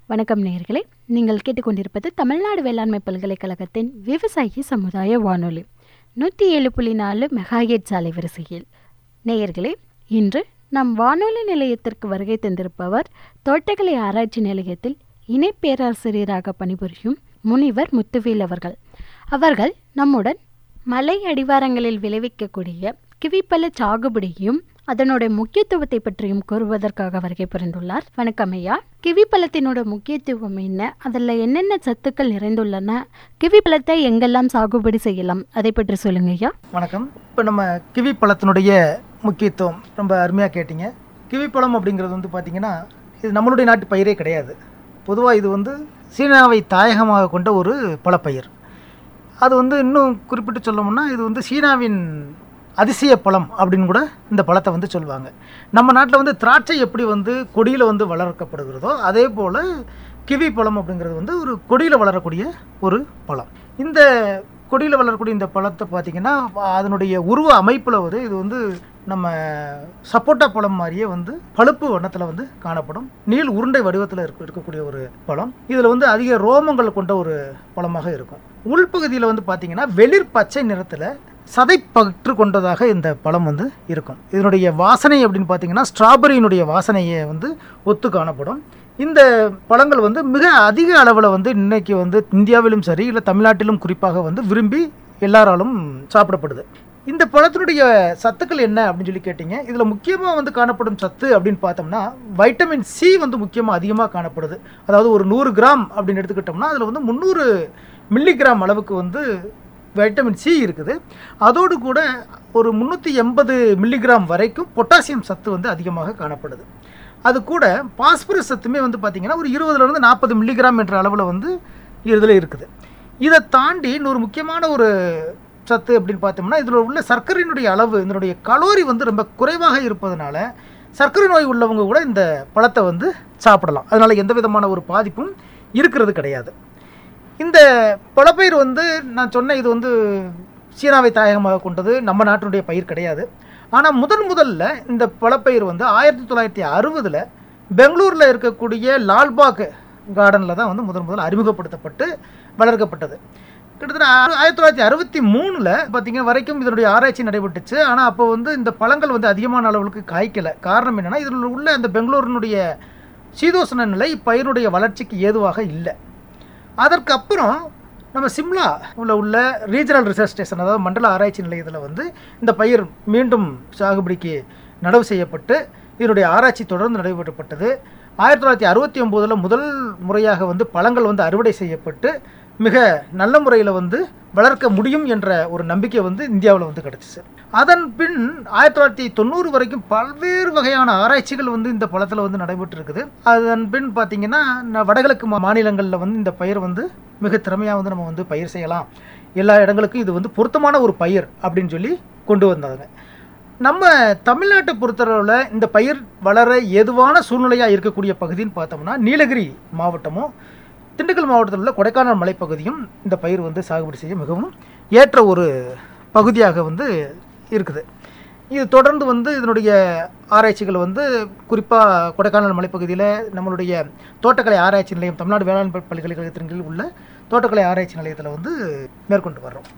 வணக்கம் நேயர்களே நீங்கள் கேட்டுக்கொண்டிருப்பது தமிழ்நாடு வேளாண்மை பல்கலைக்கழகத்தின் விவசாயி சமுதாய வானொலி நூற்றி ஏழு புள்ளி நாலு மெகாஹெட் சாலை வரிசையில் நேயர்களே இன்று நம் வானொலி நிலையத்திற்கு வருகை தந்திருப்பவர் தோட்டக்கலை ஆராய்ச்சி நிலையத்தில் இணை பேராசிரியராக பணிபுரியும் முனிவர் முத்துவேல் அவர்கள் அவர்கள் நம்முடன் மலை அடிவாரங்களில் விளைவிக்கக்கூடிய கிவிப்பழ சாகுபடியும் அதனுடைய முக்கியத்துவத்தை பற்றியும் கூறுவதற்காக வருகை புரிந்துள்ளார் வணக்கம் ஐயா கிவி பழத்தினோட முக்கியத்துவம் என்ன அதில் என்னென்ன சத்துக்கள் நிறைந்துள்ளன கிவி பழத்தை எங்கெல்லாம் சாகுபடி செய்யலாம் அதை பற்றி சொல்லுங்க ஐயா வணக்கம் இப்போ நம்ம கிவி பழத்தினுடைய முக்கியத்துவம் ரொம்ப அருமையாக கேட்டிங்க கிவி பழம் அப்படிங்கிறது வந்து பார்த்திங்கன்னா இது நம்மளுடைய நாட்டு பயிரே கிடையாது பொதுவாக இது வந்து சீனாவை தாயகமாக கொண்ட ஒரு பழப்பயிர் அது வந்து இன்னும் குறிப்பிட்டு சொல்லணும்னா இது வந்து சீனாவின் அதிசய பழம் அப்படின்னு கூட இந்த பழத்தை வந்து சொல்லுவாங்க நம்ம நாட்டில் வந்து திராட்சை எப்படி வந்து கொடியில் வந்து வளர்க்கப்படுகிறதோ அதே போல் கிவி பழம் அப்படிங்கிறது வந்து ஒரு கொடியில் வளரக்கூடிய ஒரு பழம் இந்த கொடியில் வளரக்கூடிய இந்த பழத்தை பார்த்திங்கன்னா அதனுடைய உருவ அமைப்பில் வந்து இது வந்து நம்ம சப்போட்டா பழம் மாதிரியே வந்து பழுப்பு வண்ணத்தில் வந்து காணப்படும் நீள் உருண்டை வடிவத்தில் இருக்க இருக்கக்கூடிய ஒரு பழம் இதில் வந்து அதிக ரோமங்கள் கொண்ட ஒரு பழமாக இருக்கும் உள்பகுதியில் வந்து பார்த்திங்கன்னா வெளிர் பச்சை நிறத்தில் சதை பற்று கொண்டதாக இந்த பழம் வந்து இருக்கும் இதனுடைய வாசனை அப்படின்னு பார்த்தீங்கன்னா ஸ்ட்ராபெரியினுடைய வாசனையை வந்து ஒத்து காணப்படும் இந்த பழங்கள் வந்து மிக அதிக அளவில் வந்து இன்னைக்கு வந்து இந்தியாவிலும் சரி இல்லை தமிழ்நாட்டிலும் குறிப்பாக வந்து விரும்பி எல்லாராலும் சாப்பிடப்படுது இந்த பழத்தினுடைய சத்துக்கள் என்ன அப்படின்னு சொல்லி கேட்டிங்க இதில் முக்கியமாக வந்து காணப்படும் சத்து அப்படின்னு பார்த்தோம்னா வைட்டமின் சி வந்து முக்கியமாக அதிகமாக காணப்படுது அதாவது ஒரு நூறு கிராம் அப்படின்னு எடுத்துக்கிட்டோம்னா அதில் வந்து முந்நூறு மில்லிகிராம் அளவுக்கு வந்து வைட்டமின் சி இருக்குது அதோடு கூட ஒரு முந்நூற்றி எண்பது மில்லிகிராம் வரைக்கும் பொட்டாசியம் சத்து வந்து அதிகமாக காணப்படுது அது கூட பாஸ்பரஸ் சத்துமே வந்து பார்த்திங்கன்னா ஒரு இருபதுலேருந்து நாற்பது மில்லிகிராம் என்ற அளவில் வந்து இதில் இருக்குது இதை தாண்டி இன்னொரு முக்கியமான ஒரு சத்து அப்படின்னு பார்த்தோம்னா இதில் உள்ள சர்க்கரையினுடைய அளவு இதனுடைய கலோரி வந்து ரொம்ப குறைவாக இருப்பதனால சர்க்கரை நோய் உள்ளவங்க கூட இந்த பழத்தை வந்து சாப்பிடலாம் அதனால் எந்த விதமான ஒரு பாதிப்பும் இருக்கிறது கிடையாது இந்த பழப்பயிர் வந்து நான் சொன்ன இது வந்து சீனாவை தாயகமாக கொண்டது நம்ம நாட்டினுடைய பயிர் கிடையாது ஆனால் முதன் முதல்ல இந்த பழப்பயிர் வந்து ஆயிரத்தி தொள்ளாயிரத்தி அறுபதில் பெங்களூரில் இருக்கக்கூடிய லால்பாக் கார்டனில் தான் வந்து முதன் முதல் அறிமுகப்படுத்தப்பட்டு வளர்க்கப்பட்டது கிட்டத்தட்ட ஆயிரத்தி தொள்ளாயிரத்தி அறுபத்தி மூணில் பார்த்தீங்கன்னா வரைக்கும் இதனுடைய ஆராய்ச்சி நடைபெற்றுச்சு ஆனால் அப்போ வந்து இந்த பழங்கள் வந்து அதிகமான அளவுக்கு காய்க்கலை காரணம் என்னென்னா இதில் உள்ள அந்த பெங்களூரினுடைய சீதோசன நிலை பயிரினுடைய வளர்ச்சிக்கு ஏதுவாக இல்லை அதற்கு அப்புறம் நம்ம சிம்லா உள்ள உள்ள ரீஜனல் ரிசர்ச் ஸ்டேஷன் அதாவது மண்டல ஆராய்ச்சி நிலையத்தில் வந்து இந்த பயிர் மீண்டும் சாகுபடிக்கு நடவு செய்யப்பட்டு இதனுடைய ஆராய்ச்சி தொடர்ந்து நடைபெறப்பட்டது ஆயிரத்தி தொள்ளாயிரத்தி அறுபத்தி ஒம்போதில் முதல் முறையாக வந்து பழங்கள் வந்து அறுவடை செய்யப்பட்டு மிக நல்ல முறையில் வந்து வளர்க்க முடியும் என்ற ஒரு நம்பிக்கை வந்து இந்தியாவில் வந்து கிடச்சிச்சு அதன் பின் ஆயிரத்தி தொள்ளாயிரத்தி தொண்ணூறு வரைக்கும் பல்வேறு வகையான ஆராய்ச்சிகள் வந்து இந்த பழத்தில் வந்து நடைபெற்று இருக்குது அதன் பின் பார்த்திங்கன்னா வடகிழக்கு மாநிலங்களில் வந்து இந்த பயிர் வந்து மிக திறமையாக வந்து நம்ம வந்து பயிர் செய்யலாம் எல்லா இடங்களுக்கும் இது வந்து பொருத்தமான ஒரு பயிர் அப்படின்னு சொல்லி கொண்டு வந்தாங்க நம்ம தமிழ்நாட்டை பொறுத்தளவில் இந்த பயிர் வளர ஏதுவான சூழ்நிலையாக இருக்கக்கூடிய பகுதின்னு பார்த்தோம்னா நீலகிரி மாவட்டமும் திண்டுக்கல் மாவட்டத்தில் உள்ள கொடைக்கானல் மலைப்பகுதியும் இந்த பயிர் வந்து சாகுபடி செய்ய மிகவும் ஏற்ற ஒரு பகுதியாக வந்து இருக்குது இது தொடர்ந்து வந்து இதனுடைய ஆராய்ச்சிகள் வந்து குறிப்பாக கொடைக்கானல் மலைப்பகுதியில் நம்மளுடைய தோட்டக்கலை ஆராய்ச்சி நிலையம் தமிழ்நாடு வேளாண் பல்கலைக்கழகத்தின் கீழ் உள்ள தோட்டக்கலை ஆராய்ச்சி நிலையத்தில் வந்து மேற்கொண்டு வர்றோம்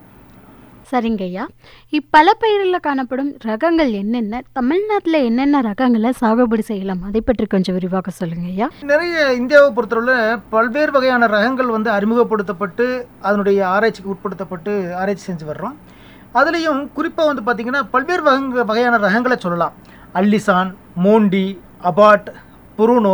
சரிங்க ஐயா இப்பழப்பயிரில் காணப்படும் ரகங்கள் என்னென்ன தமிழ்நாட்டில் என்னென்ன ரகங்களை சாகுபடி செய்யலாம் அதை பற்றி கொஞ்சம் விரிவாக சொல்லுங்க ஐயா நிறைய இந்தியாவை பொறுத்தவரையில் பல்வேறு வகையான ரகங்கள் வந்து அறிமுகப்படுத்தப்பட்டு அதனுடைய ஆராய்ச்சிக்கு உட்படுத்தப்பட்டு ஆராய்ச்சி செஞ்சு வர்றோம் அதுலேயும் குறிப்பாக வந்து பார்த்திங்கன்னா பல்வேறு வகங்க வகையான ரகங்களை சொல்லலாம் அல்லிசான் மோண்டி அபாட் புருனோ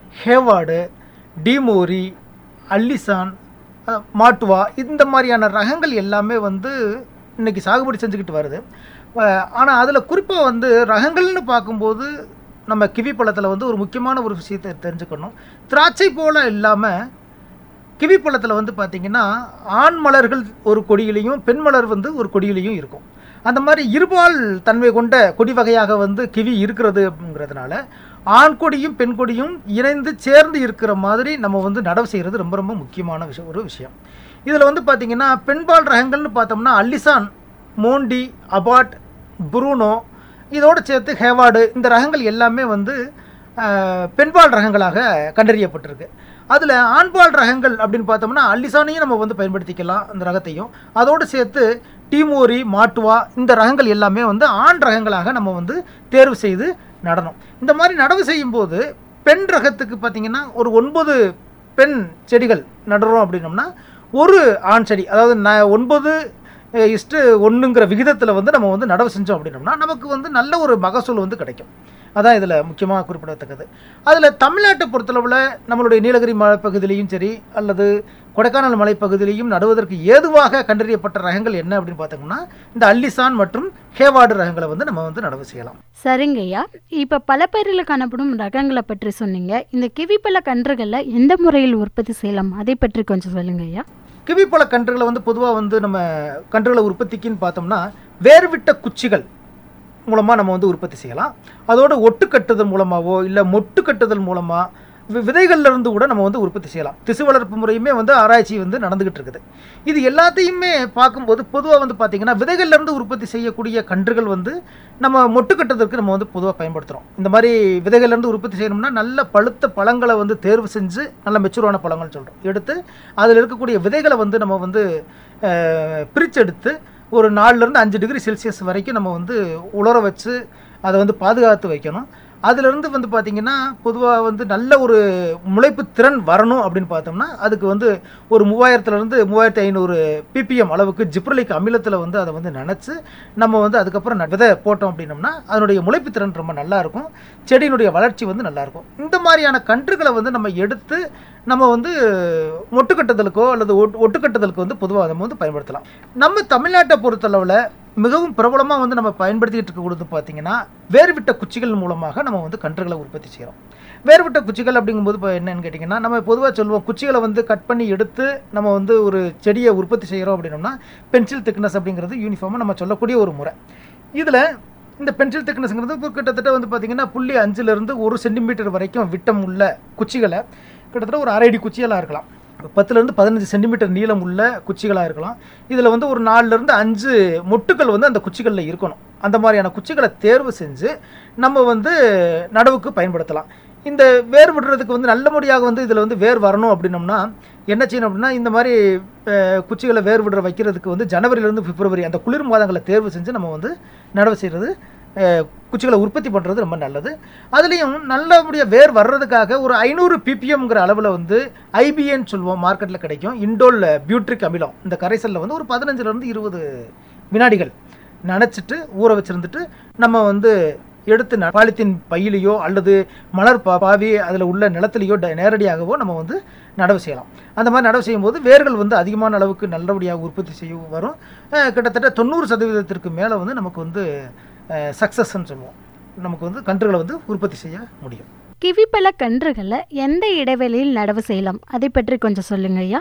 ஹேவாடு டிமோரி அல்லிசான் மாட்டுவா இந்த மாதிரியான ரகங்கள் எல்லாமே வந்து இன்றைக்கி சாகுபடி செஞ்சுக்கிட்டு வருது ஆனால் அதில் குறிப்பாக வந்து ரகங்கள்னு பார்க்கும்போது நம்ம கிவி பழத்தில் வந்து ஒரு முக்கியமான ஒரு விஷயத்தை தெரிஞ்சுக்கணும் திராட்சை போல் இல்லாமல் கிவி பழத்தில் வந்து பார்த்திங்கன்னா ஆண் மலர்கள் ஒரு கொடியிலையும் பெண் மலர் வந்து ஒரு கொடியிலையும் இருக்கும் அந்த மாதிரி இருபால் தன்மை கொண்ட கொடி வகையாக வந்து கிவி இருக்கிறது அப்படிங்கிறதுனால ஆண் கொடியும் பெண் கொடியும் இணைந்து சேர்ந்து இருக்கிற மாதிரி நம்ம வந்து நடவு செய்கிறது ரொம்ப ரொம்ப முக்கியமான விஷயம் ஒரு விஷயம் இதில் வந்து பார்த்திங்கன்னா பெண்பால் ரகங்கள்னு பார்த்தோம்னா அல்லிசான் மோண்டி அபாட் புரூனோ இதோடு சேர்த்து ஹேவாடு இந்த ரகங்கள் எல்லாமே வந்து பெண்பால் ரகங்களாக கண்டறியப்பட்டிருக்கு அதில் ஆண்பால் ரகங்கள் அப்படின்னு பார்த்தோம்னா அல்லிசானையும் நம்ம வந்து பயன்படுத்திக்கலாம் அந்த ரகத்தையும் அதோடு சேர்த்து டீமோரி மாட்டுவா இந்த ரகங்கள் எல்லாமே வந்து ஆண் ரகங்களாக நம்ம வந்து தேர்வு செய்து நடணும் இந்த மாதிரி நடவு செய்யும்போது பெண் ரகத்துக்கு பார்த்தீங்கன்னா ஒரு ஒன்பது பெண் செடிகள் நடுறோம் அப்படின்னோம்னா ஒரு ஆண் செடி அதாவது ந ஒன்பது அஹ், இஸ்ட்டு ஒன்றுங்கிற விகிதத்தில் வந்து நம்ம வந்து நடவு செஞ்சோம் அப்படின்னோம்னா நமக்கு வந்து நல்ல ஒரு மகசூல் வந்து கிடைக்கும் அதான் இதில் முக்கியமாக குறிப்பிடத்தக்கது அதில் தமிழ்நாட்டை பொறுத்தளவில் நம்மளுடைய நீலகிரி மலைப்பகுதியிலையும் சரி அல்லது கொடைக்கானல் மலைப்பகுதியிலையும் நடுவதற்கு ஏதுவாக கண்டறியப்பட்ட ரகங்கள் என்ன அப்படின்னு பார்த்தோம்னா இந்த அல்லிசான் மற்றும் ஹேவாடு ரகங்களை வந்து நம்ம வந்து நடவு செய்யலாம் சரிங்கய்யா இப்போ பல பயிரில் காணப்படும் ரகங்களை பற்றி சொன்னீங்க இந்த கிவிப்பழ கன்றுகளை எந்த முறையில் உற்பத்தி செய்யலாம் அதை பற்றி கொஞ்சம் சொல்லுங்கய்யா கிவிப்பழ கன்றுகளை வந்து பொதுவாக வந்து நம்ம கன்றுகளை உற்பத்திக்குன்னு பார்த்தோம்னா வேர்விட்ட குச்சிகள் மூலமாக நம்ம வந்து உற்பத்தி செய்யலாம் அதோட ஒட்டு கட்டுதல் மூலமாகவோ இல்லை மொட்டு கட்டுதல் மூலமாக வி விதைகள்ல இருந்து கூட நம்ம வந்து உற்பத்தி செய்யலாம் திசு வளர்ப்பு முறையுமே வந்து ஆராய்ச்சி வந்து நடந்துகிட்டு இருக்குது இது எல்லாத்தையுமே பார்க்கும்போது பொதுவாக வந்து பார்த்திங்கன்னா விதைகள்ல இருந்து உற்பத்தி செய்யக்கூடிய கன்றுகள் வந்து நம்ம மொட்டு கட்டுறதுக்கு நம்ம வந்து பொதுவாக பயன்படுத்துகிறோம் இந்த மாதிரி விதைகள்ல இருந்து உற்பத்தி செய்யணும்னா நல்ல பழுத்த பழங்களை வந்து தேர்வு செஞ்சு நல்ல மெச்சூரான பழங்கள்னு சொல்கிறோம் எடுத்து அதில் இருக்கக்கூடிய விதைகளை வந்து நம்ம வந்து அஹ், பிரிச்செடுத்து ஒரு நாலுலேருந்து அஞ்சு டிகிரி செல்சியஸ் வரைக்கும் நம்ம வந்து உலர வச்சு அதை வந்து பாதுகாத்து வைக்கணும் அதிலிருந்து வந்து பார்த்திங்கன்னா பொதுவாக வந்து நல்ல ஒரு முளைப்பு திறன் வரணும் அப்படின்னு பார்த்தோம்னா அதுக்கு வந்து ஒரு மூவாயிரத்துலேருந்து மூவாயிரத்தி ஐநூறு பிபிஎம் அளவுக்கு ஜிப்ரலிக் அமிலத்தில் வந்து அதை வந்து நினச்சி நம்ம வந்து அதுக்கப்புறம் ந- விதை போட்டோம் அப்படின்னோம்னா அதனுடைய முளைப்பு திறன் ரொம்ப நல்லா இருக்கும் செடியினுடைய வளர்ச்சி வந்து நல்லா இருக்கும் இந்த மாதிரியான கன்றுகளை வந்து நம்ம எடுத்து நம்ம வந்து மொட்டுக்கட்டுதலுக்கோ அல்லது ஒட்டு ஒட்டுக்கட்டுதலுக்கு வந்து பொதுவாக நம்ம வந்து பயன்படுத்தலாம் நம்ம தமிழ்நாட்டை பொறுத்தளவில் மிகவும் பிரபலமாக வந்து நம்ம பயன்படுத்திக்கிட்டு இருக்கக்கூடியது பார்த்தீங்கன்னா வேர்விட்ட குச்சிகள் மூலமாக நம்ம வந்து கன்றுகளை உற்பத்தி செய்கிறோம் வேர்விட்ட குச்சிகள் அப்படிங்கும்போது இப்போ என்னன்னு கேட்டிங்கன்னா நம்ம பொதுவாக சொல்லுவோம் குச்சிகளை வந்து கட் பண்ணி எடுத்து நம்ம வந்து ஒரு செடியை உற்பத்தி செய்கிறோம் அப்படின்னோம்னா பென்சில் திக்னஸ் அப்படிங்கிறது யூனிஃபார்மாக நம்ம சொல்லக்கூடிய ஒரு முறை இதில் இந்த பென்சில் திக்னஸ்ங்கிறது இப்போ கிட்டத்தட்ட வந்து பார்த்திங்கன்னா புள்ளி அஞ்சுலேருந்து ஒரு சென்டிமீட்டர் வரைக்கும் விட்டம் உள்ள குச்சிகளை கிட்டத்தட்ட ஒரு அரை அடி குச்சியெல்லாம் இருக்கலாம் பத்துலேருந்து பதினஞ்சு சென்டிமீட்டர் நீளம் உள்ள குச்சிகளாக இருக்கலாம் இதில் வந்து ஒரு நாலுலேருந்து அஞ்சு மொட்டுக்கள் வந்து அந்த குச்சிகளில் இருக்கணும் அந்த மாதிரியான குச்சிகளை தேர்வு செஞ்சு நம்ம வந்து நடவுக்கு பயன்படுத்தலாம் இந்த வேர் விடுறதுக்கு வந்து நல்லபடியாக வந்து இதில் வந்து வேர் வரணும் அப்படின்னோம்னா என்ன செய்யணும் அப்படின்னா இந்த மாதிரி அஹ், குச்சிகளை வேர் விடுற வைக்கிறதுக்கு வந்து ஜனவரியிலேருந்து பிப்ரவரி அந்த குளிர் மாதங்களை தேர்வு செஞ்சு நம்ம வந்து நடவு செய்கிறது அஹ், குச்சிகளை உற்பத்தி பண்ணுறது ரொம்ப நல்லது அதுலேயும் நல்லபடியாக வேர் வர்றதுக்காக ஒரு ஐநூறு பிபிஎம்ங்கிற அளவில் வந்து ஐபிஏன்னு சொல்லுவோம் மார்க்கெட்டில் கிடைக்கும் இண்டோல் பியூட்ரிக் அமிலம் இந்த கரைசலில் வந்து ஒரு பதினஞ்சுலேருந்து இருபது வினாடிகள் நனைச்சிட்டு ஊற வச்சுருந்துட்டு நம்ம வந்து எடுத்து ந- பாலித்தீன் பையிலையோ அல்லது மலர் பா பாவி அதில் உள்ள நிலத்திலேயோ ட- நேரடியாகவோ நம்ம வந்து நடவு செய்யலாம் அந்த மாதிரி நடவு செய்யும்போது வேர்கள் வந்து அதிகமான அளவுக்கு நல்லபடியாக உற்பத்தி செய்ய வரும் அஹ் கிட்டத்தட்ட தொண்ணூறு சதவீதத்திற்கு மேலே வந்து நமக்கு வந்து சக்ஸஸ்ன்னு சொல்லுவோம் நமக்கு வந்து கன்றுகளை வந்து உற்பத்தி செய்ய முடியும் கிவிப்பழ கன்றுகளை எந்த இடைவெளியில் நடவு செய்யலாம் அதை பற்றி கொஞ்சம் சொல்லுங்க ஐயா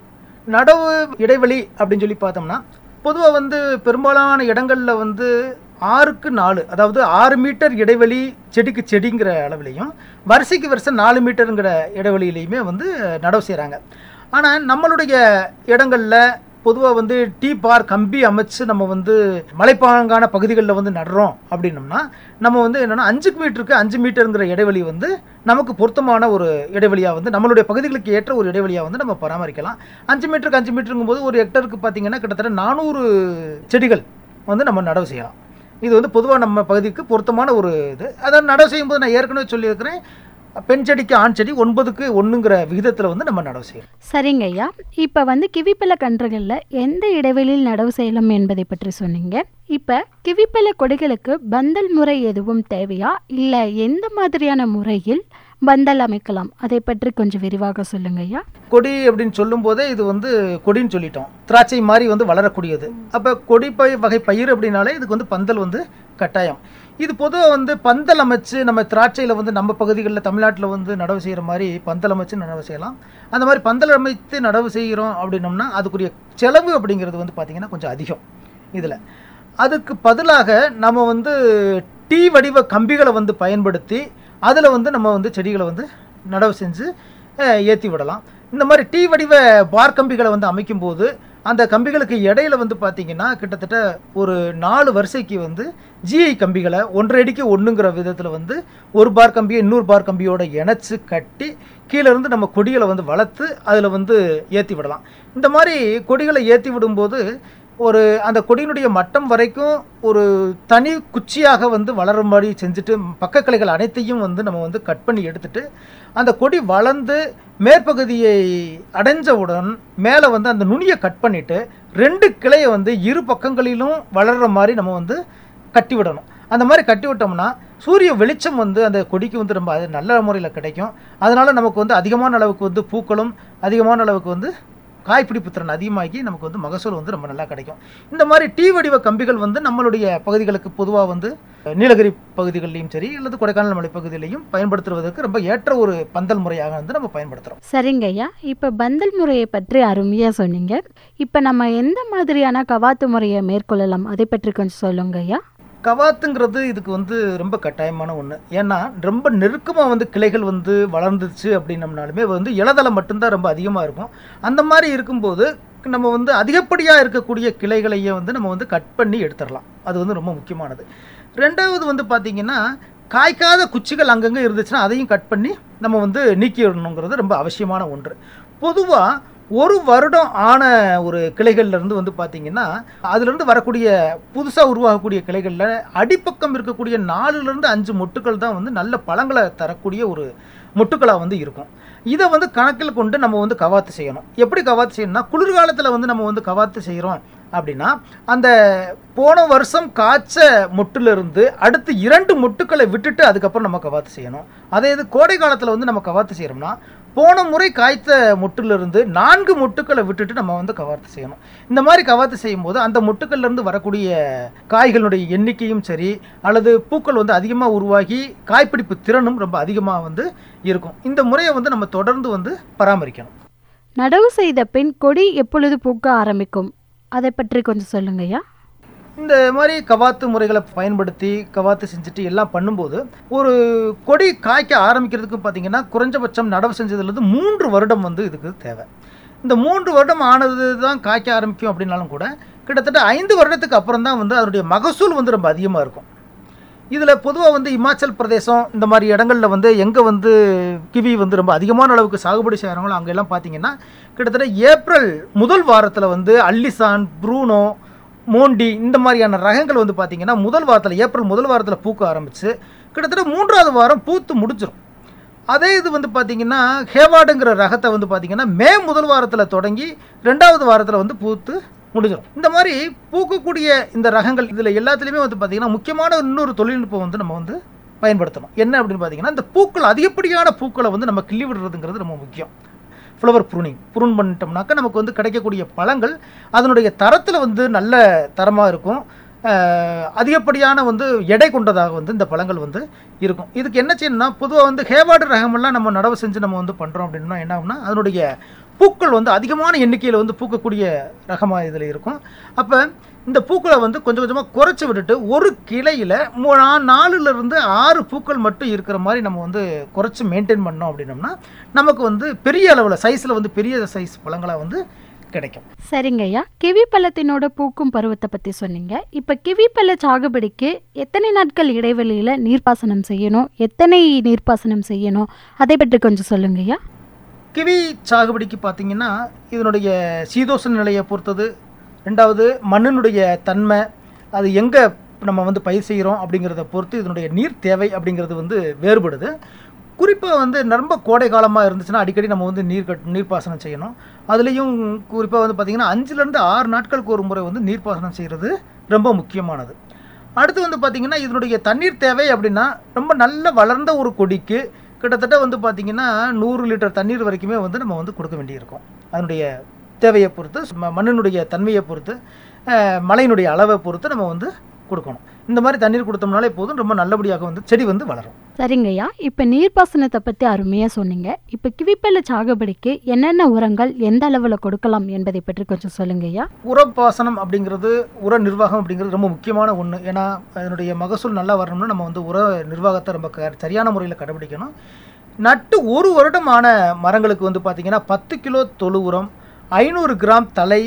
நடவு இடைவெளி அப்படின்னு சொல்லி பார்த்தோம்னா பொதுவாக வந்து பெரும்பாலான இடங்களில் வந்து ஆறுக்கு நாலு அதாவது ஆறு மீட்டர் இடைவெளி செடிக்கு செடிங்கிற அளவுலையும் வரிசைக்கு வருஷம் நாலு மீட்டருங்கிற இடைவெளியிலையுமே வந்து நடவு செய்கிறாங்க ஆனால் நம்மளுடைய இடங்களில் பொதுவாக வந்து டீ பார் கம்பி அமைச்சு நம்ம வந்து மலைப்பாங்கான பகுதிகளில் வந்து நடுறோம் அப்படின்னம்னா நம்ம வந்து என்னென்னா அஞ்சு மீட்டருக்கு அஞ்சு மீட்டருங்கிற இடைவெளி வந்து நமக்கு பொருத்தமான ஒரு இடைவெளியாக வந்து நம்மளுடைய பகுதிகளுக்கு ஏற்ற ஒரு இடைவெளியாக வந்து நம்ம பராமரிக்கலாம் அஞ்சு மீட்டருக்கு அஞ்சு மீட்டருங்கும் போது ஒரு ஹெக்டருக்கு பார்த்தீங்கன்னா கிட்டத்தட்ட நானூறு செடிகள் வந்து நம்ம நடவு செய்யலாம் இது வந்து பொதுவாக நம்ம பகுதிக்கு பொருத்தமான ஒரு இது அதை நடவு செய்யும்போது நான் ஏற்கனவே சொல்லியிருக்கிறேன் பெண் செடிக்கு ஆண் செடி ஒன்பதுக்கு ஒன்றுங்கிற விகிதத்தில் வந்து நம்ம நடவு செய்யலாம் சரிங்க ஐயா இப்போ வந்து கிவிப்பழ கன்றுகளில் எந்த இடைவெளியில் நடவு செய்யலாம் என்பதை பற்றி சொன்னீங்க இப்போ கிவிப்பழ கொடிகளுக்கு பந்தல் முறை எதுவும் தேவையா இல்லை எந்த மாதிரியான முறையில் பந்தல் அமைக்கலாம் அதை பற்றி கொஞ்சம் விரிவாக சொல்லுங்க ஐயா கொடி அப்படின்னு சொல்லும்போதே இது வந்து கொடின்னு சொல்லிட்டோம் திராட்சை மாதிரி வந்து வளரக்கூடியது அப்போ கொடி பை வகை பயிர் அப்படின்னாலே இதுக்கு வந்து பந்தல் வந்து கட்டாயம் இது பொதுவாக வந்து பந்தல் அமைச்சு நம்ம திராட்சையில் வந்து நம்ம பகுதிகளில் தமிழ்நாட்டில் வந்து நடவு செய்கிற மாதிரி பந்தல் அமைச்சு நடவு செய்யலாம் அந்த மாதிரி பந்தல் அமைத்து நடவு செய்கிறோம் அப்படின்னோம்னா அதுக்குரிய செலவு அப்படிங்கிறது வந்து பார்த்திங்கன்னா கொஞ்சம் அதிகம் இதில் அதுக்கு பதிலாக நம்ம வந்து டீ வடிவ கம்பிகளை வந்து பயன்படுத்தி அதில் வந்து நம்ம வந்து செடிகளை வந்து நடவு செஞ்சு ஏற்றி விடலாம் இந்த மாதிரி டீ வடிவ பார் கம்பிகளை வந்து அமைக்கும்போது அந்த கம்பிகளுக்கு இடையில வந்து பார்த்தீங்கன்னா கிட்டத்தட்ட ஒரு நாலு வரிசைக்கு வந்து ஜிஐ கம்பிகளை ஒன்றரை அடிக்கு ஒன்றுங்கிற விதத்தில் வந்து ஒரு பார் கம்பியை இன்னொரு பார் கம்பியோட இணைச்சு கட்டி கீழே இருந்து நம்ம கொடிகளை வந்து வளர்த்து அதில் வந்து ஏற்றி விடலாம் இந்த மாதிரி கொடிகளை ஏற்றி விடும்போது ஒரு அந்த கொடியினுடைய மட்டம் வரைக்கும் ஒரு தனி குச்சியாக வந்து வளரும்படி செஞ்சுட்டு பக்க கிளைகள் அனைத்தையும் வந்து நம்ம வந்து கட் பண்ணி எடுத்துட்டு அந்த கொடி வளர்ந்து மேற்பகுதியை அடைஞ்சவுடன் மேலே வந்து அந்த நுனியை கட் பண்ணிட்டு ரெண்டு கிளையை வந்து இரு பக்கங்களிலும் வளர்கிற மாதிரி நம்ம வந்து கட்டி விடணும் அந்த மாதிரி கட்டி விட்டோம்னா சூரிய வெளிச்சம் வந்து அந்த கொடிக்கு வந்து ரொம்ப அது நல்ல முறையில் கிடைக்கும் அதனால் நமக்கு வந்து அதிகமான அளவுக்கு வந்து பூக்களும் அதிகமான அளவுக்கு வந்து காய்பிடிப்பு திறன் அதிகமாகி நமக்கு வந்து மகசூல் வந்து ரொம்ப நல்லா கிடைக்கும் இந்த மாதிரி டீ வடிவ கம்பிகள் வந்து நம்மளுடைய பகுதிகளுக்கு பொதுவாக வந்து நீலகிரி பகுதிகளிலையும் சரி அல்லது கொடைக்கானல் மலை பகுதியிலையும் பயன்படுத்துவதற்கு ரொம்ப ஏற்ற ஒரு பந்தல் முறையாக வந்து நம்ம பயன்படுத்துகிறோம் சரிங்க ஐயா இப்போ பந்தல் முறையை பற்றி அருமையாக சொன்னீங்க இப்போ நம்ம எந்த மாதிரியான கவாத்து முறையை மேற்கொள்ளலாம் அதை பற்றி கொஞ்சம் சொல்லுங்க ஐயா கவாத்துங்கிறது இதுக்கு வந்து ரொம்ப கட்டாயமான ஒன்று ஏன்னா ரொம்ப நெருக்கமாக வந்து கிளைகள் வந்து வளர்ந்துச்சு அப்படின்னம்னாலுமே வந்து இலதலை மட்டும்தான் ரொம்ப அதிகமாக இருக்கும் அந்த மாதிரி இருக்கும்போது நம்ம வந்து அதிகப்படியாக இருக்கக்கூடிய கிளைகளையே வந்து நம்ம வந்து கட் பண்ணி எடுத்துடலாம் அது வந்து ரொம்ப முக்கியமானது ரெண்டாவது வந்து பார்த்திங்கன்னா காய்க்காத குச்சிகள் அங்கங்கே இருந்துச்சுன்னா அதையும் கட் பண்ணி நம்ம வந்து நீக்கிடணுங்கிறது ரொம்ப அவசியமான ஒன்று பொதுவாக ஒரு வருடம் ஆன ஒரு கிளைகள்ல இருந்து வந்து பார்த்தீங்கன்னா அதுலேருந்து வரக்கூடிய புதுசாக உருவாகக்கூடிய கிளைகளில் அடிப்பக்கம் இருக்கக்கூடிய நாலுலேருந்து அஞ்சு மொட்டுக்கள் தான் வந்து நல்ல பழங்களை தரக்கூடிய ஒரு மொட்டுக்களாக வந்து இருக்கும் இதை வந்து கணக்கில் கொண்டு நம்ம வந்து கவாத்து செய்யணும் எப்படி கவாத்து செய்யணும்னா குளிர்காலத்தில் வந்து நம்ம வந்து கவாத்து செய்கிறோம் அப்படின்னா அந்த போன வருஷம் காய்ச்ச மொட்டுலேருந்து அடுத்து இரண்டு மொட்டுக்களை விட்டுட்டு அதுக்கப்புறம் நம்ம கவாத்து செய்யணும் அதே இது கோடை காலத்தில் வந்து நம்ம கவாத்து செய்கிறோம்னா போன முறை காய்த்த மொட்டுலேருந்து நான்கு மொட்டுக்களை விட்டுட்டு நம்ம வந்து கவாத்து செய்யணும் இந்த மாதிரி கவாத்து செய்யும்போது அந்த மொட்டுக்கள்லேருந்து வரக்கூடிய காய்களுடைய எண்ணிக்கையும் சரி அல்லது பூக்கள் வந்து அதிகமாக உருவாகி காய்ப்பிடிப்பு திறனும் ரொம்ப அதிகமாக வந்து இருக்கும் இந்த முறையை வந்து நம்ம தொடர்ந்து வந்து பராமரிக்கணும் நடவு செய்த பின் கொடி எப்பொழுது பூக்க ஆரம்பிக்கும் அதை பற்றி கொஞ்சம் சொல்லுங்க ஐயா இந்த மாதிரி கவாத்து முறைகளை பயன்படுத்தி கவாத்து செஞ்சுட்டு எல்லாம் பண்ணும்போது ஒரு கொடி காய்க்க ஆரம்பிக்கிறதுக்கு பார்த்தீங்கன்னா குறைஞ்சபட்சம் நடவு செஞ்சதுலேருந்து மூன்று வருடம் வந்து இதுக்கு தேவை இந்த மூன்று வருடம் ஆனது தான் காய்க்க ஆரம்பிக்கும் அப்படின்னாலும் கூட கிட்டத்தட்ட ஐந்து வருடத்துக்கு அப்புறம் தான் வந்து அதனுடைய மகசூல் வந்து ரொம்ப அதிகமாக இருக்கும் இதில் பொதுவாக வந்து இமாச்சல் பிரதேசம் இந்த மாதிரி இடங்களில் வந்து எங்கே வந்து கிவி வந்து ரொம்ப அதிகமான அளவுக்கு சாகுபடி செய்கிறாங்களோ அங்கெல்லாம் பார்த்தீங்கன்னா கிட்டத்தட்ட ஏப்ரல் முதல் வாரத்தில் வந்து அல்லிசான் ப்ரூனோ மோண்டி இந்த மாதிரியான ரகங்கள் வந்து பார்த்தீங்கன்னா முதல் வாரத்தில் ஏப்ரல் முதல் வாரத்தில் பூக்க ஆரம்பிச்சு கிட்டத்தட்ட மூன்றாவது வாரம் பூத்து முடிச்சிடும் அதே இது வந்து பார்த்தீங்கன்னா ஹேவாடுங்கிற ரகத்தை வந்து பார்த்தீங்கன்னா மே முதல் வாரத்தில் தொடங்கி ரெண்டாவது வாரத்தில் வந்து பூத்து முடிஞ்சிடும் இந்த மாதிரி பூக்கக்கூடிய இந்த ரகங்கள் இதில் எல்லாத்துலேயுமே வந்து பார்த்தீங்கன்னா முக்கியமான இன்னொரு தொழில்நுட்பம் வந்து நம்ம வந்து பயன்படுத்தணும் என்ன அப்படின்னு பார்த்தீங்கன்னா இந்த பூக்கள் அதிகப்படியான பூக்களை வந்து நம்ம கிள்ளி விடுறதுங்கிறது ரொம்ப முக்கியம் ஃப்ளவர் ப்ரூனிங் ப்ரூன் பண்ணிட்டோம்னாக்கா நமக்கு வந்து கிடைக்கக்கூடிய பழங்கள் அதனுடைய தரத்தில் வந்து நல்ல தரமாக இருக்கும் அஹ், அதிகப்படியான வந்து எடை கொண்டதாக வந்து இந்த பழங்கள் வந்து இருக்கும் இதுக்கு என்ன செய்யணும்னா பொதுவாக வந்து ஹேவார்டு ரகமெல்லாம் நம்ம நடவு செஞ்சு நம்ம வந்து பண்ணுறோம் அப்படின்னா என்ன ஆகும்னா அதனுடைய பூக்கள் வந்து அதிகமான எண்ணிக்கையில் வந்து பூக்கக்கூடிய ரகமாக இதில் இருக்கும் அப்போ இந்த பூக்களை வந்து கொஞ்சம் கொஞ்சமாக குறைச்சி விட்டுட்டு ஒரு கிளையில் நாலுலேருந்து ஆறு பூக்கள் மட்டும் இருக்கிற மாதிரி நம்ம வந்து குறைச்சி மெயின்டைன் பண்ணோம் அப்படின்னோம்னா நமக்கு வந்து பெரிய அளவில் சைஸில் வந்து பெரிய சைஸ் பழங்களாக வந்து கிடைக்கும் சரிங்க ஐயா கிவி பழத்தினோட பூக்கும் பருவத்தை பற்றி சொன்னீங்க இப்போ கிவி பழ சாகுபடிக்கு எத்தனை நாட்கள் இடைவெளியில் நீர்ப்பாசனம் செய்யணும் எத்தனை நீர்ப்பாசனம் செய்யணும் அதை பற்றி கொஞ்சம் சொல்லுங்க ஐயா கிவி சாகுபடிக்கு பார்த்தீங்கன்னா இதனுடைய சீதோஷ நிலையை பொறுத்தது ரெண்டாவது மண்ணினுடைய தன்மை அது எங்கே நம்ம வந்து பயிர் செய்கிறோம் அப்படிங்கிறத பொறுத்து இதனுடைய நீர் தேவை அப்படிங்கிறது வந்து வேறுபடுது குறிப்பாக வந்து ரொம்ப கோடை காலமாக இருந்துச்சுன்னா அடிக்கடி நம்ம வந்து நீர் கட் நீர்ப்பாசனம் செய்யணும் அதுலேயும் குறிப்பாக வந்து பார்த்திங்கன்னா அஞ்சுலேருந்து ஆறு நாட்களுக்கு ஒரு முறை வந்து நீர்ப்பாசனம் செய்கிறது ரொம்ப முக்கியமானது அடுத்து வந்து பார்த்திங்கன்னா இதனுடைய தண்ணீர் தேவை அப்படின்னா ரொம்ப நல்ல வளர்ந்த ஒரு கொடிக்கு கிட்டத்தட்ட வந்து பார்த்திங்கன்னா நூறு லிட்டர் தண்ணீர் வரைக்குமே வந்து நம்ம வந்து கொடுக்க வேண்டியிருக்கும் அதனுடைய தேவையை பொறுத்து ம- மண்ணினுடைய தன்மையை பொறுத்து அஹ், மழையினுடைய அளவை பொறுத்து நம்ம வந்து கொடுக்கணும் இந்த மாதிரி தண்ணீர் கொடுத்தோம்னாலே போதும் ரொம்ப நல்லபடியாக வந்து செடி வந்து வளரும் சரிங்க ஐயா இப்போ நீர்ப்பாசனத்தை பற்றி அருமையாக சொன்னீங்க இப்போ கிவிப்பழ சாகுபடிக்கு என்னென்ன உரங்கள் எந்த அளவில் கொடுக்கலாம் என்பதை பற்றி கொஞ்சம் சொல்லுங்க ஐயா உரப்பாசனம் அப்படிங்கிறது உர நிர்வாகம் அப்படிங்கிறது ரொம்ப முக்கியமான ஒன்று ஏன்னா அதனுடைய மகசூல் நல்லா வரணும்னா நம்ம வந்து உர நிர்வாகத்தை ரொம்ப க சரியான முறையில் கடைபிடிக்கணும் நட்டு ஒரு வருடமான மரங்களுக்கு வந்து பார்த்திங்கன்னா பத்து கிலோ தொழு உரம் ஐநூறு கிராம் தலை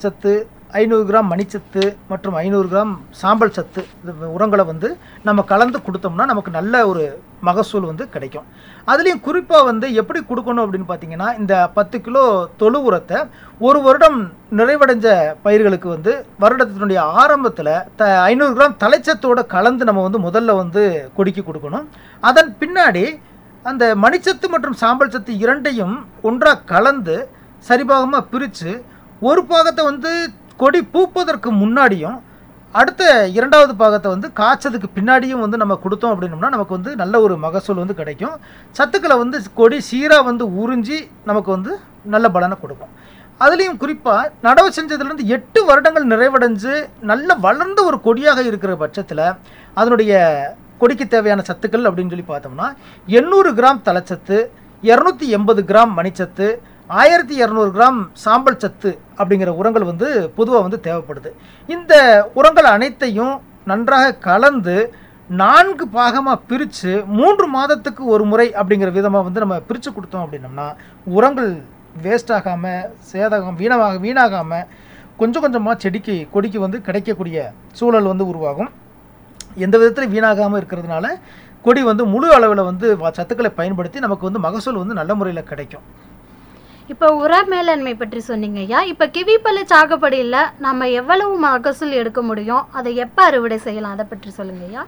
சத்து ஐநூறு கிராம் மணிச்சத்து மற்றும் ஐநூறு கிராம் சாம்பல் சத்து இது உரங்களை வந்து நம்ம கலந்து கொடுத்தோம்னா நமக்கு நல்ல ஒரு மகசூல் வந்து கிடைக்கும் அதுலேயும் குறிப்பாக வந்து எப்படி கொடுக்கணும் அப்படின்னு பார்த்தீங்கன்னா இந்த பத்து கிலோ தொழு உரத்தை ஒரு வருடம் நிறைவடைஞ்ச பயிர்களுக்கு வந்து வருடத்தினுடைய ஆரம்பத்தில் த ஐநூறு கிராம் தலைச்சத்தோட கலந்து நம்ம வந்து முதல்ல வந்து கொடிக்கு கொடுக்கணும் அதன் பின்னாடி அந்த மணிச்சத்து மற்றும் சாம்பல் சத்து இரண்டையும் ஒன்றாக கலந்து சரிபாகமாக பிரித்து ஒரு பாகத்தை வந்து கொடி பூப்பதற்கு முன்னாடியும் அடுத்த இரண்டாவது பாகத்தை வந்து காய்ச்சதுக்கு பின்னாடியும் வந்து நம்ம கொடுத்தோம் அப்படின்னோம்னா நமக்கு வந்து நல்ல ஒரு மகசூல் வந்து கிடைக்கும் சத்துக்களை வந்து கொடி சீராக வந்து உறிஞ்சி நமக்கு வந்து நல்ல பலனை கொடுக்கும் அதுலேயும் குறிப்பாக நடவு செஞ்சதுலேருந்து எட்டு வருடங்கள் நிறைவடைஞ்சு நல்ல வளர்ந்த ஒரு கொடியாக இருக்கிற பட்சத்தில் அதனுடைய கொடிக்கு தேவையான சத்துக்கள் அப்படின்னு சொல்லி பார்த்தோம்னா எண்ணூறு கிராம் தலைச்சத்து இரநூத்தி எண்பது கிராம் மணிச்சத்து ஆயிரத்தி இரநூறு கிராம் சாம்பல் சத்து அப்படிங்கிற உரங்கள் வந்து பொதுவாக வந்து தேவைப்படுது இந்த உரங்கள் அனைத்தையும் நன்றாக கலந்து நான்கு பாகமாக பிரித்து மூன்று மாதத்துக்கு ஒரு முறை அப்படிங்கிற விதமாக வந்து நம்ம பிரித்து கொடுத்தோம் அப்படின்னம்னா உரங்கள் வேஸ்ட் ஆகாமல் சேதகம் வீணாக வீணாகாமல் கொஞ்சம் கொஞ்சமாக செடிக்கு கொடிக்கு வந்து கிடைக்கக்கூடிய சூழல் வந்து உருவாகும் எந்த விதத்தில் வீணாகாமல் இருக்கிறதுனால கொடி வந்து முழு அளவில் வந்து வ- சத்துக்களை பயன்படுத்தி நமக்கு வந்து மகசூல் வந்து நல்ல முறையில் கிடைக்கும் இப்போ உர மேலாண்மை பற்றி சொன்னீங்க ஐயா இப்போ கிவி பழ சாகுபடியில் நம்ம எவ்வளவு மகசூல் எடுக்க முடியும் அதை எப்போ அறுவடை செய்யலாம் அதை பற்றி சொல்லுங்க ஐயா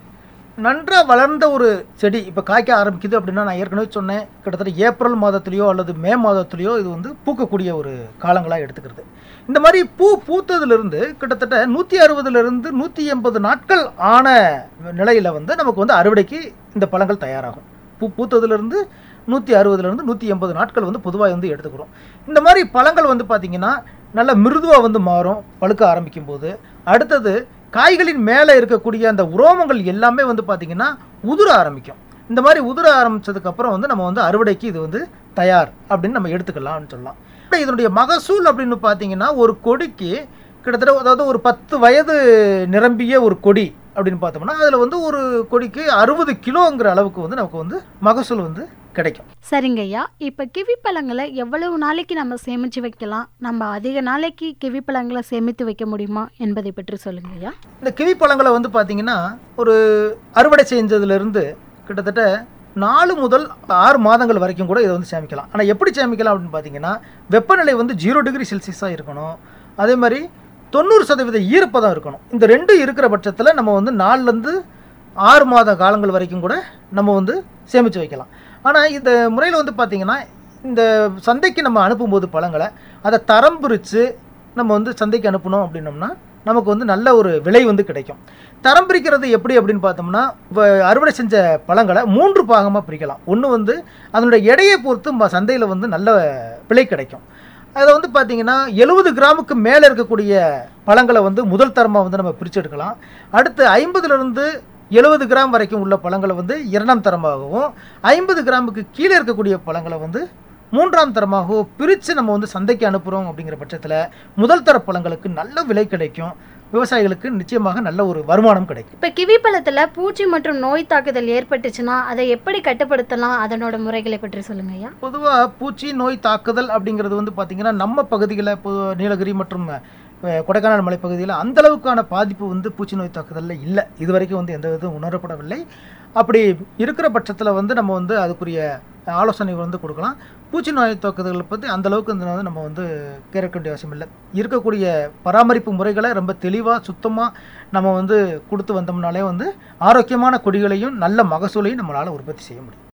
நன்றாக வளர்ந்த ஒரு செடி இப்போ காய்க்க ஆரம்பிக்குது அப்படின்னா நான் ஏற்கனவே சொன்னேன் கிட்டத்தட்ட ஏப்ரல் மாதத்துலேயோ அல்லது மே மாதத்துலேயோ இது வந்து பூக்கக்கூடிய ஒரு காலங்களாக எடுத்துக்கிறது இந்த மாதிரி பூ பூத்ததுலேருந்து கிட்டத்தட்ட நூற்றி அறுபதுலேருந்து நூற்றி எண்பது நாட்கள் ஆன நிலையில் வந்து நமக்கு வந்து அறுவடைக்கு இந்த பழங்கள் தயாராகும் பூ பூத்ததுலேருந்து நூற்றி அறுபதுலேருந்து நூற்றி எண்பது நாட்கள் வந்து பொதுவாக வந்து எடுத்துக்கிறோம் இந்த மாதிரி பழங்கள் வந்து பார்த்திங்கன்னா நல்ல மிருதுவாக வந்து மாறும் பழுக்க ஆரம்பிக்கும் போது அடுத்தது காய்களின் மேலே இருக்கக்கூடிய அந்த உரோமங்கள் எல்லாமே வந்து பார்த்திங்கன்னா உதிர ஆரம்பிக்கும் இந்த மாதிரி உதிர ஆரம்பிச்சதுக்கப்புறம் வந்து நம்ம வந்து அறுவடைக்கு இது வந்து தயார் அப்படின்னு நம்ம எடுத்துக்கலாம்னு சொல்லலாம் இப்ப இதனுடைய மகசூல் அப்படின்னு பார்த்தீங்கன்னா ஒரு கொடிக்கு கிட்டத்தட்ட அதாவது ஒரு பத்து வயது நிரம்பிய ஒரு கொடி அப்படின்னு பார்த்தோம்னா அதில் வந்து ஒரு கொடிக்கு அறுபது கிலோங்கிற அளவுக்கு வந்து நமக்கு வந்து மகசூல் வந்து கிடைக்கும் சரிங்க ஐயா இப்போ கிவி பழங்களை எவ்வளவு நாளைக்கு நம்ம சேமித்து வைக்கலாம் நம்ம அதிக நாளைக்கு கிவி பழங்களை சேமித்து வைக்க முடியுமா என்பதை பற்றி சொல்லுங்க ஐயா இந்த கிவி பழங்களை வந்து பார்த்தீங்கன்னா ஒரு அறுவடை செஞ்சதுலேருந்து கிட்டத்தட்ட நாலு முதல் ஆறு மாதங்கள் வரைக்கும் கூட இதை வந்து சேமிக்கலாம் ஆனால் எப்படி சேமிக்கலாம் அப்படின்னு பார்த்தீங்கன்னா வெப்பநிலை வந்து ஜீரோ டிகிரி செல்சியஸாக இருக்கணும் அதே மாதிரி தொண்ணூறு சதவீத ஈரப்பதம் இருக்கணும் இந்த ரெண்டு இருக்கிற பட்சத்தில் நம்ம வந்து நாலுலேருந்து ஆறு மாத காலங்கள் வரைக்கும் கூட நம்ம வந்து சேமித்து வைக்கலாம் ஆனால் இந்த முறையில் வந்து பார்த்திங்கன்னா இந்த சந்தைக்கு நம்ம அனுப்பும்போது பழங்களை அதை தரம் பிரித்து நம்ம வந்து சந்தைக்கு அனுப்பணும் அப்படின்னோம்னா நமக்கு வந்து நல்ல ஒரு விலை வந்து கிடைக்கும் தரம் பிரிக்கிறது எப்படி அப்படின்னு பார்த்தோம்னா வ- அறுவடை செஞ்ச பழங்களை மூன்று பாகமாக பிரிக்கலாம் ஒன்று வந்து அதனுடைய எடையை பொறுத்து ம- சந்தையில் வந்து நல்ல விலை கிடைக்கும் அதில் வந்து பார்த்தீங்கன்னா எழுபது கிராமுக்கு மேலே இருக்கக்கூடிய பழங்களை வந்து முதல் தரமாக வந்து நம்ம பிரித்து எடுக்கலாம் அடுத்து ஐம்பதுலேருந்து எழுபது கிராம் வரைக்கும் உள்ள பழங்களை வந்து இரண்டாம் தரமாகவும் ஐம்பது கிராமுக்கு கீழே இருக்கக்கூடிய பழங்களை வந்து மூன்றாம் தரமாகவும் பிரித்து நம்ம வந்து சந்தைக்கு அனுப்புகிறோம் அப்படிங்கிற பட்சத்தில் முதல் தர பழங்களுக்கு நல்ல விலை கிடைக்கும் விவசாயிகளுக்கு நிச்சயமாக நல்ல ஒரு வருமானம் கிடைக்கும் இப்போ கிவி பழத்தில் பூச்சி மற்றும் நோய் தாக்குதல் ஏற்பட்டுச்சுன்னா அதை எப்படி கட்டுப்படுத்தலாம் அதனோட முறைகளை பற்றி சொல்லுங்க ஐயா பொதுவாக பூச்சி நோய் தாக்குதல் அப்படிங்கிறது வந்து பார்த்திங்கன்னா நம்ம பகுதிகளில் இப்போ நீலகிரி மற்றும் அஹ், கொடைக்கானல் மலைப்பகுதியில் அந்த அளவுக்கான பாதிப்பு வந்து பூச்சி நோய் தாக்குதலில் இல்லை இது வரைக்கும் வந்து எந்த விதம் உணரப்படவில்லை அப்படி இருக்கிற பட்சத்தில் வந்து நம்ம வந்து அதுக்குரிய ஆலோசனை வந்து கொடுக்கலாம் பூச்சி நோய் தாக்குதல்களை பற்றி அந்த அளவுக்கு வந்து வந்து நம்ம வந்து கேட்க வேண்டிய அவசியம் இல்லை இருக்கக்கூடிய பராமரிப்பு முறைகளை ரொம்ப தெளிவாக சுத்தமாக நம்ம வந்து கொடுத்து வந்தோம்னாலே வந்து ஆரோக்கியமான கொடிகளையும் நல்ல மகசூலையும் நம்மளால் உற்பத்தி செய்ய முடியும்